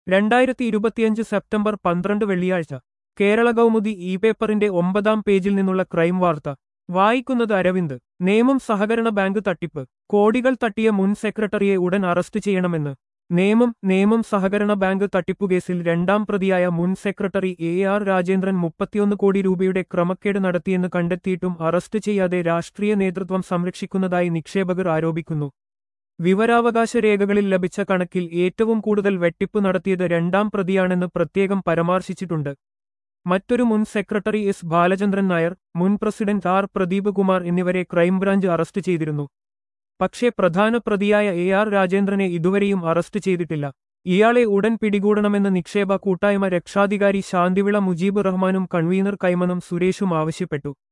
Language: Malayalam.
രണ്ടായിരത്തി ഇരുപത്തിയഞ്ച് സെപ്റ്റംബർ പന്ത്രണ്ട് വെള്ളിയാഴ്ച കേരള കൗമുദി ഇ പേപ്പറിന്റെ ഒമ്പതാം പേജിൽ നിന്നുള്ള ക്രൈം വാർത്ത വായിക്കുന്നത് അരവിന്ദ് നിയമം സഹകരണ ബാങ്ക് തട്ടിപ്പ് കോടികൾ തട്ടിയ മുൻ സെക്രട്ടറിയെ ഉടൻ അറസ്റ്റ് ചെയ്യണമെന്ന് നിയമം നിയമം സഹകരണ ബാങ്ക് തട്ടിപ്പുകേസിൽ രണ്ടാം പ്രതിയായ മുൻ സെക്രട്ടറി എ ആർ രാജേന്ദ്രൻ മുപ്പത്തിയൊന്ന് കോടി രൂപയുടെ ക്രമക്കേട് നടത്തിയെന്ന് കണ്ടെത്തിയിട്ടും അറസ്റ്റ് ചെയ്യാതെ രാഷ്ട്രീയ നേതൃത്വം സംരക്ഷിക്കുന്നതായി നിക്ഷേപകർ ആരോപിക്കുന്നു വിവരാവകാശ രേഖകളിൽ ലഭിച്ച കണക്കിൽ ഏറ്റവും കൂടുതൽ വെട്ടിപ്പ് നടത്തിയത് രണ്ടാം പ്രതിയാണെന്ന് പ്രത്യേകം പരാമർശിച്ചിട്ടുണ്ട് മറ്റൊരു മുൻ സെക്രട്ടറി എസ് ബാലചന്ദ്രൻ നായർ മുൻ പ്രസിഡന്റ് ആർ പ്രദീപ് കുമാർ എന്നിവരെ ക്രൈംബ്രാഞ്ച് അറസ്റ്റ് ചെയ്തിരുന്നു പക്ഷേ പ്രധാന പ്രതിയായ എ ആർ രാജേന്ദ്രനെ ഇതുവരെയും അറസ്റ്റ് ചെയ്തിട്ടില്ല ഇയാളെ ഉടൻ പിടികൂടണമെന്ന് നിക്ഷേപ കൂട്ടായ്മ രക്ഷാധികാരി ശാന്തിവിള മുജീബ് റഹ്മാനും കൺവീനർ കൈമനും സുരേഷും ആവശ്യപ്പെട്ടു